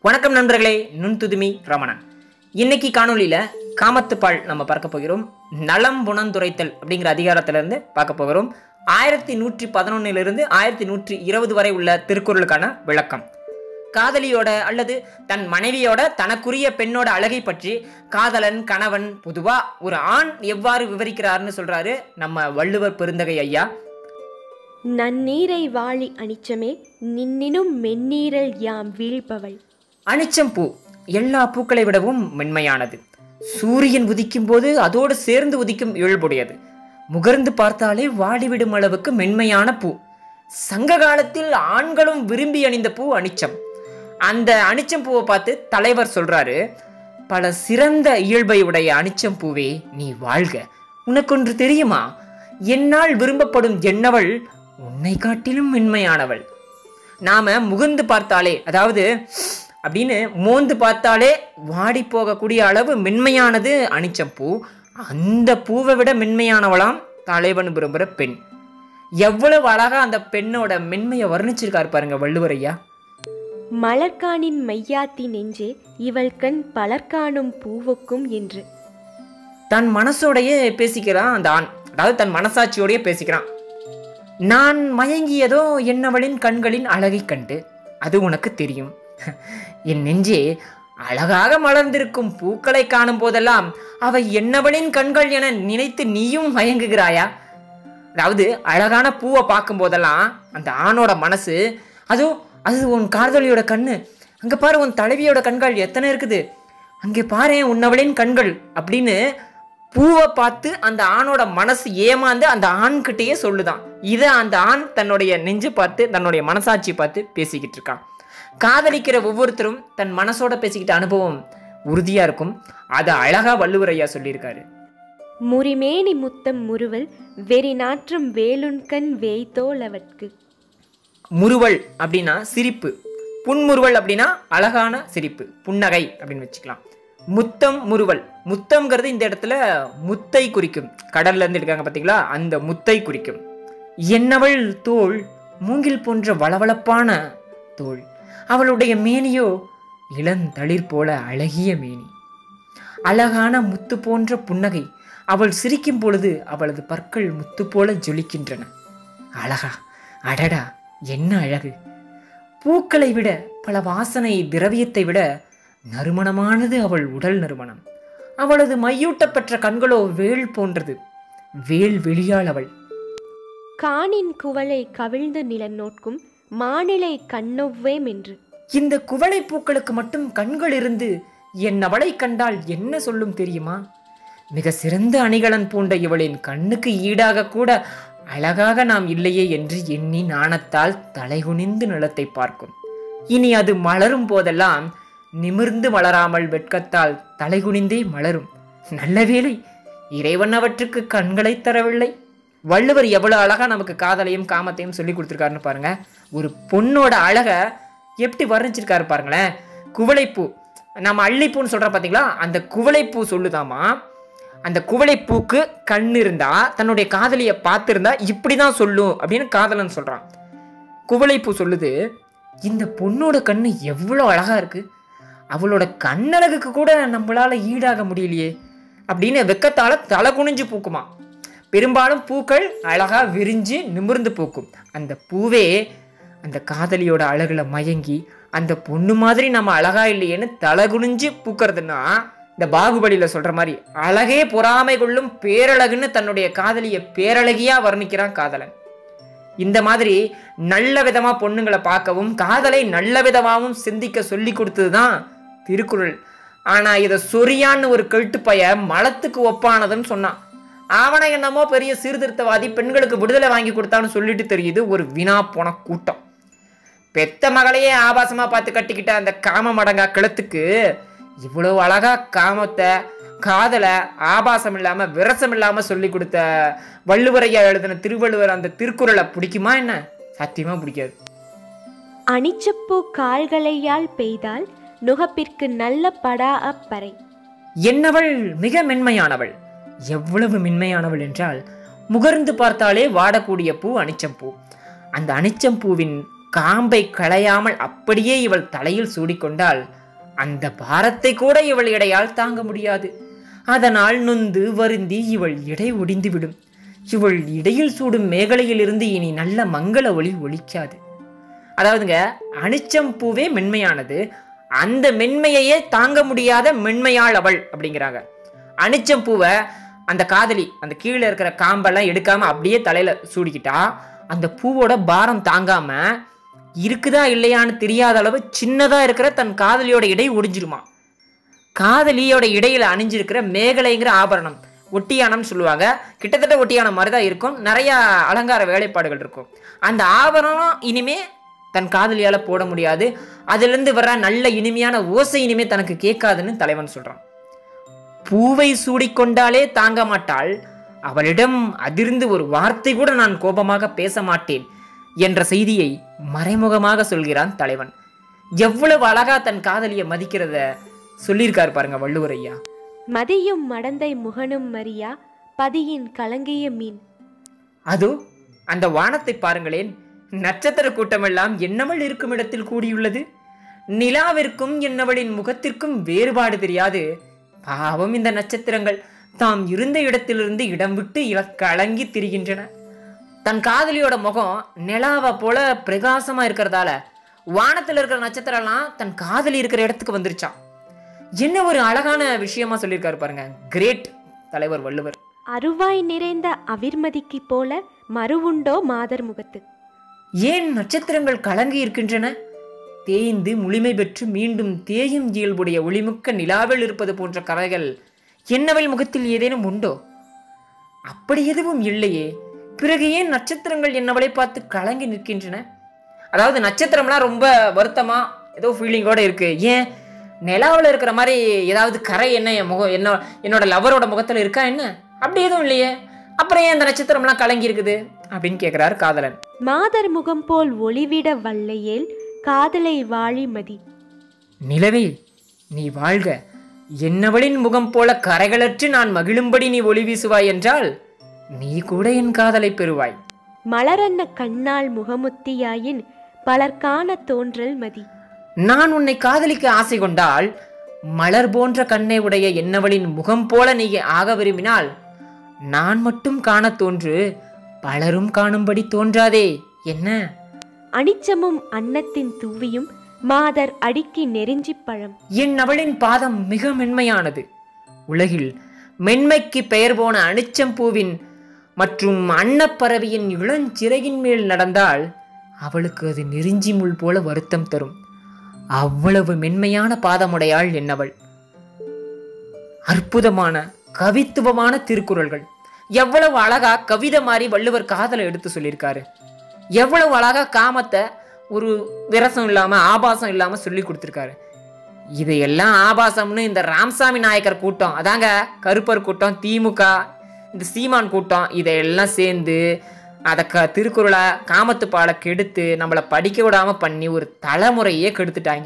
வணக்கம் நண்பர்களே நுண்துதுமி ரமணன் இன்னைக்கு காணொளியில காமத்துப்பால் நம்ம பார்க்க போகிறோம் நலம் புணந்துரைத்தல் அப்படிங்கிற அதிகாரத்திலிருந்து பார்க்க போகிறோம் ஆயிரத்தி நூற்றி பதினொன்னிலிருந்து ஆயிரத்தி நூற்றி இருபது வரை உள்ள திருக்குறளுக்கான விளக்கம் காதலியோட அல்லது தன் மனைவியோட தனக்குரிய பெண்ணோட அழகை பற்றி காதலன் கணவன் பொதுவா ஒரு ஆண் எவ்வாறு விவரிக்கிறார்னு சொல்றாரு நம்ம வள்ளுவர் பெருந்தகை ஐயா நன்னீரை வாழி அனிச்சமே நின்னினும் மென்னீரல் யாம் வீழ்பவள் அனிச்சம் பூ எல்லா பூக்களை விடவும் மென்மையானது சூரியன் உதிக்கும் போது அதோடு சேர்ந்து உதிக்கும் இயல்புடையது முகர்ந்து பார்த்தாலே வாடிவிடும் அளவுக்கு மென்மையான பூ சங்க காலத்தில் ஆண்களும் விரும்பி அணிந்த பூ அனிச்சம் அந்த அனிச்சம் பூவை பார்த்து தலைவர் சொல்றாரு பல சிறந்த இயல்பை உடைய அனிச்சம் பூவே நீ வாழ்க உனக்கொன்று தெரியுமா என்னால் விரும்பப்படும் என்னவள் உன்னை காட்டிலும் மென்மையானவள் நாம முகந்து பார்த்தாலே அதாவது அப்படின்னு மோந்து பார்த்தாலே வாடி போகக்கூடிய அளவு மென்மையானது அனிச்சம் பூ அந்த பூவை விட மென்மையானவளாம் தலைவன் விரும்புகிற பெண் எவ்வளவு அழகா அந்த பெண்ணோட மென்மையை வர்ணிச்சிருக்காரு பாருங்க வள்ளுவர் ஐயா மலர்காணின் மையாத்தி நெஞ்சே இவள் கண் பலர்காணும் பூவுக்கும் என்று தன் மனசோடையே பேசிக்கிறான் அந்த ஆண் அதாவது தன் மனசாட்சியோடயே பேசிக்கிறான் நான் மயங்கியதோ என்னவளின் கண்களின் அழகைக் கண்டு அது உனக்கு தெரியும் என் நெஞ்சே அழகாக மலர்ந்திருக்கும் பூக்களை காணும் போதெல்லாம் அவை என்னவளின் கண்கள் என நினைத்து நீயும் மயங்குகிறாயா அதாவது அழகான பூவை பார்க்கும் போதெல்லாம் அந்த ஆணோட மனசு அதோ அது உன் காதலியோட கண்ணு அங்க பாரு உன் தலைவியோட கண்கள் எத்தனை இருக்குது அங்கே பாரு உன்னவளின் கண்கள் அப்படின்னு பூவை பார்த்து அந்த ஆணோட மனசு ஏமாந்து அந்த ஆண்கிட்டயே சொல்லுதான் இதை அந்த ஆண் தன்னுடைய நெஞ்சு பார்த்து தன்னுடைய மனசாட்சி பார்த்து பேசிக்கிட்டு இருக்கான் காதலிக்கிற ஒவ்வொருத்தரும் தன் மனசோட பேசிக்கிட்ட அனுபவம் உறுதியா இருக்கும் அதை அழகா வள்ளுவர் ஐயா சொல்லியிருக்காரு முறிமேனி முத்தம் முறுவல் வெறி நாற்றம் வேலுண்கண் வேய்த்தோல் அவட்கு முறுவல் அப்படின்னா சிரிப்பு புன்முறுவல் அப்படின்னா அழகான சிரிப்பு புன்னகை அப்படின்னு வச்சுக்கலாம் முத்தம் முறுவல் முத்தம்ங்கிறது இந்த இடத்துல முத்தை குறிக்கும் கடல்ல இருந்து எடுக்காங்க பார்த்தீங்களா அந்த முத்தை குறிக்கும் என்னவள் தோல் மூங்கில் போன்ற வளவளப்பான தோல் அவளுடைய மேனியோ இளந்தளிர் போல அழகிய மேனி அழகான முத்து போன்ற புன்னகை அவள் சிரிக்கும் பொழுது அவளது பற்கள் முத்து போல ஜொலிக்கின்றன அழகா அடடா என்ன அழகு பூக்களை விட பல வாசனை திரவியத்தை விட நறுமணமானது அவள் உடல் நறுமணம் அவளது மையூட்டப்பெற்ற கண்களோ வேல் போன்றது வேல் வெளியாள் அவள் காணின் குவளை கவிழ்ந்து நிலன் நோட்கும் மானிலை கண்ணொவ்வேம் என்று இந்த குவளை பூக்களுக்கு மட்டும் கண்கள் இருந்து என் அவளை கண்டால் என்ன சொல்லும் தெரியுமா மிக சிறந்த அணிகலன் பூண்ட இவளின் கண்ணுக்கு ஈடாக கூட அழகாக நாம் இல்லையே என்று எண்ணி நாணத்தால் தலைகுனிந்து நிலத்தை பார்க்கும் இனி அது மலரும் போதெல்லாம் நிமிர்ந்து மலராமல் வெட்கத்தால் தலைகுனிந்தே மலரும் நல்ல வேளை இறைவன் அவற்றுக்கு கண்களை தரவில்லை வள்ளுவர் எவ்வளவு அழகா நமக்கு காதலையும் காமத்தையும் சொல்லி கொடுத்துருக்காருன்னு பாருங்க ஒரு பொண்ணோட அழக எப்படி வர்ணிச்சிருக்காரு பாருங்களேன் குவளைப்பூ நம்ம அள்ளிப்பூன்னு சொல்ற பாத்தீங்களா அந்த குவளைப்பூ சொல்லுதாமா அந்த குவளைப்பூக்கு கண் இருந்தா தன்னுடைய காதலியை பார்த்திருந்தா இப்படிதான் சொல்லும் அப்படின்னு காதலன் சொல்றான் குவளைப்பூ சொல்லுது இந்த பொண்ணோட கண்ணு எவ்வளோ அழகா இருக்கு அவளோட கண்ணழகுக்கு கூட நம்மளால ஈடாக முடியலையே அப்படின்னு வெக்கத்தால தலை குனிஞ்சு பூக்குமா பெரும்பாலும் பூக்கள் அழகா விரிஞ்சு நிமிர்ந்து பூக்கும் அந்த பூவே அந்த காதலியோட அழகுல மயங்கி அந்த பொண்ணு மாதிரி நம்ம அழகா இல்லையேன்னு தலை குனிஞ்சு பூக்கிறதுனா இந்த பாகுபலியில சொல்ற மாதிரி அழகே பொறாமை கொள்ளும் பேரழகுன்னு தன்னுடைய காதலியை பேரழகியா வர்ணிக்கிறான் காதலன் இந்த மாதிரி நல்ல விதமா பொண்ணுங்களை பார்க்கவும் காதலை நல்ல விதமாகவும் சிந்திக்க சொல்லி கொடுத்தது தான் திருக்குறள் ஆனா இதை சொரியான்னு ஒரு கெட்டுப்பைய மலத்துக்கு ஒப்பானதுன்னு சொன்னான் அவனை என்னமோ பெரிய சீர்திருத்தவாதி பெண்களுக்கு விடுதலை வாங்கி கொடுத்தான்னு சொல்லிட்டு தெரியுது ஒரு வினா போன கூட்டம் பெத்த மகளையே ஆபாசமா பார்த்து கட்டிக்கிட்ட அந்த காம மடங்கா கிளத்துக்கு இவ்வளவு அழகா காமத்தை காதலை ஆபாசம் இல்லாம விரசம் இல்லாம சொல்லி கொடுத்த வள்ளுவரையா எழுதின திருவள்ளுவர் அந்த திருக்குறளை பிடிக்குமா என்ன சத்தியமா பிடிக்காது அனிச்சப்பூ கால்களையால் பெய்தால் நுகப்பிற்கு நல்ல படா அப்பறை என்னவள் மிக மென்மையானவள் எவ்வளவு மென்மையானவள் என்றால் முகர்ந்து பார்த்தாலே வாடக்கூடிய பூ அனிச்சம்பூ அந்த அனிச்சம்பூவின் காம்பை களையாமல் அப்படியே இவள் தலையில் சூடிக்கொண்டால் அந்த பாரத்தை கூட இவள் எடையால் தாங்க முடியாது அதனால் நொந்து வருந்தி இவள் இடை ஒடிந்துவிடும் இவள் இடையில் சூடும் மேகலையிலிருந்து இனி நல்ல மங்கள ஒளி ஒலிக்காது அதாவதுங்க அனிச்சம் பூவே மென்மையானது அந்த மென்மையையே தாங்க முடியாத மென்மையாள் அவள் அப்படிங்கிறாங்க அனிச்சம் பூவை அந்த காதலி அந்த கீழே இருக்கிற காம்பெல்லாம் எடுக்காம அப்படியே தலையில சூடிக்கிட்டா அந்த பூவோட பாரம் தாங்காம இருக்குதா இல்லையான்னு தெரியாத அளவு சின்னதா இருக்கிற தன் காதலியோட இடை ஒடிஞ்சிருமா காதலியோட இடையில அணிஞ்சிருக்கிற மேகலைங்கிற ஆபரணம் ஒட்டியானம்னு சொல்லுவாங்க கிட்டத்தட்ட ஒட்டியானம் மாதிரி தான் இருக்கும் நிறைய அலங்கார வேலைப்பாடுகள் இருக்கும் அந்த ஆபரணம் இனிமே தன் காதலியால போட முடியாது அதிலிருந்து வர்ற நல்ல இனிமையான ஓசை இனிமே தனக்கு கேட்காதுன்னு தலைவன் சொல்றான் பூவை சூடிக்கொண்டாலே தாங்க மாட்டாள் அவளிடம் அதிர்ந்து ஒரு வார்த்தை கூட நான் கோபமாக பேச மாட்டேன் என்ற செய்தியை மறைமுகமாக சொல்கிறான் தலைவன் எவ்வளவு அழகா தன் காதலியை மதிக்கிறத சொல்லியிருக்காரு பாருங்க வள்ளுவர் ஐயா மதியும் மடந்தை முகனும் மரியா பதியின் கலங்கிய மீன் அதோ அந்த வானத்தை பாருங்களேன் நட்சத்திர கூட்டமெல்லாம் என்னவள் இருக்கும் இடத்தில் கூடியுள்ளது நிலாவிற்கும் என்னவளின் முகத்திற்கும் வேறுபாடு தெரியாது பாவம் இந்த நட்சத்திரங்கள் தாம் இருந்த இடத்திலிருந்து இடம் விட்டு இல கலங்கி திரிகின்றன தன் காதலியோட முகம் நிலாவை போல பிரகாசமா இருக்கிறதால வானத்துல இருக்கிற நட்சத்திரம்லாம் தன் காதலி இருக்கிற இடத்துக்கு வந்துருச்சாம் என்ன ஒரு அழகான விஷயமா சொல்லியிருக்காரு பாருங்க கிரேட் தலைவர் வள்ளுவர் அருவாய் நிறைந்த அவிர்மதிக்கு போல மறுவுண்டோ மாதர் முகத்து ஏன் நட்சத்திரங்கள் கலங்கி இருக்கின்றன தேய்ந்து முழுமை பெற்று மீண்டும் தேயும் இயல்புடைய ஒளிமிக்க நிலாவில் இருப்பது போன்ற கரைகள் என்னவள் முகத்தில் ஏதேனும் உண்டோ அப்படி எதுவும் இல்லையே பிறகு ஏன் நட்சத்திரங்கள் என்னவளை பார்த்து கலங்கி நிற்கின்றன அதாவது நட்சத்திரம்லாம் ரொம்ப வருத்தமா ஏதோ ஃபீலிங்கோட இருக்கு ஏன் நிலாவில் இருக்கிற மாதிரி ஏதாவது கரை என்ன என் முகம் என்ன என்னோட லவரோட முகத்தில் இருக்கா என்ன அப்படி எதுவும் இல்லையே அப்புறம் ஏன் அந்த நட்சத்திரம்லாம் கலங்கி இருக்குது அப்படின்னு கேட்குறாரு காதலன் மாதர் முகம் போல் ஒளிவிட வல்லையேல் காதலை வாழி மதி நிலவே நீ வாழ்க என்னவளின் முகம் போல கரைகளற்று நான் மகிழும்படி நீ ஒளி வீசுவாய் என்றால் நீ கூட என் காதலை பெறுவாய் மலரன்ன கண்ணால் முகமுத்தியாயின் பலர் காண தோன்றல் மதி நான் உன்னை காதலிக்க ஆசை கொண்டால் மலர் போன்ற கண்ணை உடைய என்னவளின் முகம் போல நீ ஆக விரும்பினால் நான் மட்டும் காணத் தோன்று பலரும் காணும்படி தோன்றாதே என்ன அனிச்சமும் அன்னத்தின் தூவியும் மாதர் அடிக்கி நெருஞ்சிப் பழம் என் அவளின் பாதம் மிக மென்மையானது உலகில் மென்மைக்கு பெயர் போன அனிச்சம்பூவின் மற்றும் அன்னப்பறவையின் இளஞ்சிறகின் மேல் நடந்தால் அவளுக்கு அது நெருஞ்சி முள் போல வருத்தம் தரும் அவ்வளவு மென்மையான பாதமுடையாள் என்னவள் அற்புதமான கவித்துவமான திருக்குறள்கள் எவ்வளவு அழகா கவிதை மாதிரி வள்ளுவர் காதலை எடுத்து சொல்லியிருக்காரு எவ்வளவு அழகா காமத்தை ஒரு விரசம் இல்லாம ஆபாசம் இல்லாம சொல்லி கொடுத்துருக்காரு இதையெல்லாம் ஆபாசம்னு இந்த ராமசாமி நாயக்கர் கூட்டம் அதாங்க கருப்பர் கூட்டம் திமுக இந்த சீமான் கூட்டம் இதையெல்லாம் சேர்ந்து அதை க திருக்குறளை காமத்து பாலை கெடுத்து நம்மளை படிக்க விடாம பண்ணி ஒரு தலைமுறையே கெடுத்துட்டாங்க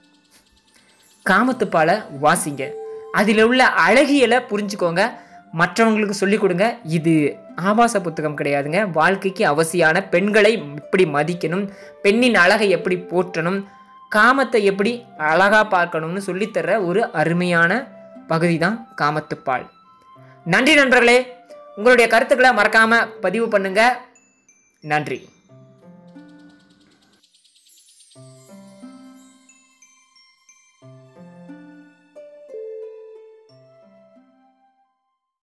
காமத்துப்பாலை வாசிங்க அதில் உள்ள அழகியலை புரிஞ்சுக்கோங்க மற்றவங்களுக்கு சொல்லிக் கொடுங்க இது ஆபாச புத்தகம் கிடையாதுங்க வாழ்க்கைக்கு அவசியமான பெண்களை எப்படி மதிக்கணும் பெண்ணின் அழகை எப்படி போற்றணும் காமத்தை எப்படி அழகா பார்க்கணும்னு சொல்லித்தர ஒரு அருமையான பகுதி தான் காமத்துப்பால் நன்றி நண்பர்களே உங்களுடைய கருத்துக்களை மறக்காம பதிவு பண்ணுங்க நன்றி